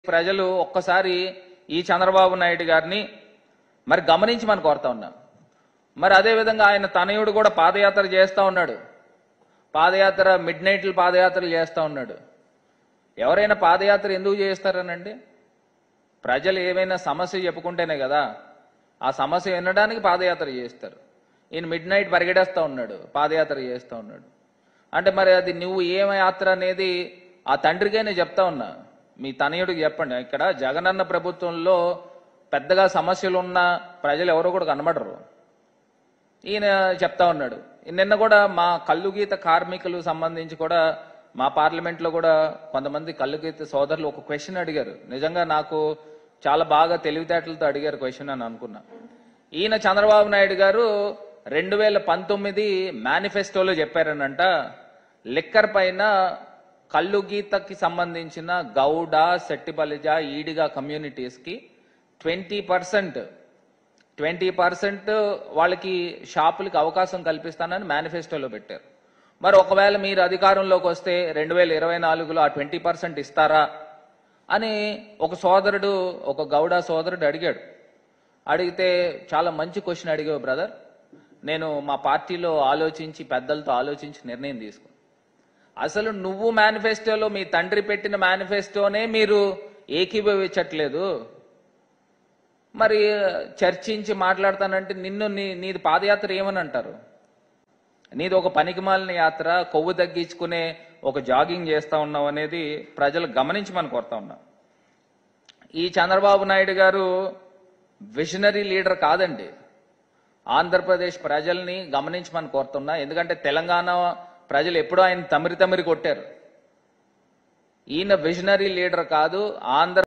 ప్రజలు ఒక్కసారి ఈ చంద్రబాబు నాయుడు గారిని మరి గమనించి మనం కోరుతా ఉన్నాం మరి అదే విధంగా ఆయన తనయుడు కూడా పాదయాత్ర చేస్తా ఉన్నాడు పాదయాత్ర మిడ్ నైట్లు పాదయాత్రలు చేస్తా ఉన్నాడు ఎవరైనా పాదయాత్ర ఎందుకు చేస్తారనండి ప్రజలు ఏమైనా సమస్య చెప్పుకుంటేనే కదా ఆ సమస్య వినడానికి పాదయాత్ర చేస్తారు ఈయన మిడ్ నైట్ పరిగెడేస్తా ఉన్నాడు పాదయాత్ర చేస్తా ఉన్నాడు అంటే మరి అది నువ్వు ఏం యాత్ర అనేది ఆ తండ్రికైనా చెప్తా ఉన్నా మీ తనయుడికి చెప్పండి ఇక్కడ జగనన్న ప్రభుత్వంలో పెద్దగా సమస్యలు ఉన్న ప్రజలు ఎవరు కూడా కనబడరు ఈయన చెప్తా ఉన్నాడు నిన్న కూడా మా కల్లుగీత కార్మికులు సంబంధించి కూడా మా పార్లమెంట్లో కూడా కొంతమంది కల్లుగీత సోదరులు ఒక క్వశ్చన్ అడిగారు నిజంగా నాకు చాలా బాగా తెలివితేటలతో అడిగారు క్వశ్చన్ అని అనుకున్నా ఈయన చంద్రబాబు నాయుడు గారు రెండు వేల పంతొమ్మిది మేనిఫెస్టోలో చెప్పారనంట లిక్కర్ పైన కల్లుగీతకి సంబంధించిన గౌడ సెట్టిపల్లిజ ఈడిగా కమ్యూనిటీస్కి ట్వంటీ పర్సెంట్ ట్వంటీ పర్సెంట్ వాళ్ళకి షాపులకి అవకాశం కల్పిస్తానని మేనిఫెస్టోలో పెట్టారు మరి ఒకవేళ మీరు అధికారంలోకి వస్తే రెండు వేల ఇరవై నాలుగులో ఆ ట్వంటీ పర్సెంట్ ఇస్తారా అని ఒక సోదరుడు ఒక గౌడ సోదరుడు అడిగాడు అడిగితే చాలా మంచి క్వశ్చన్ అడిగావు బ్రదర్ నేను మా పార్టీలో ఆలోచించి పెద్దలతో ఆలోచించి నిర్ణయం తీసుకున్నాను అసలు నువ్వు మేనిఫెస్టోలో మీ తండ్రి పెట్టిన మేనిఫెస్టోనే మీరు ఏకీభవించట్లేదు మరి చర్చించి మాట్లాడతానంటే నిన్ను నీ నీది పాదయాత్ర ఏమని అంటారు నీది ఒక పనికిమాలిన యాత్ర కొవ్వు తగ్గించుకునే ఒక జాగింగ్ చేస్తా ఉన్నావు అనేది ప్రజలు గమనించి మనం కోరుతా ఉన్నాం ఈ చంద్రబాబు నాయుడు గారు విజనరీ లీడర్ కాదండి ఆంధ్రప్రదేశ్ ప్రజల్ని గమనించి మనం కోరుతున్నా ఎందుకంటే తెలంగాణ ప్రజలు ఎప్పుడూ ఆయన తమిరి తమిరి కొట్టారు ఈయన విజనరీ లీడర్ కాదు ఆంధ్ర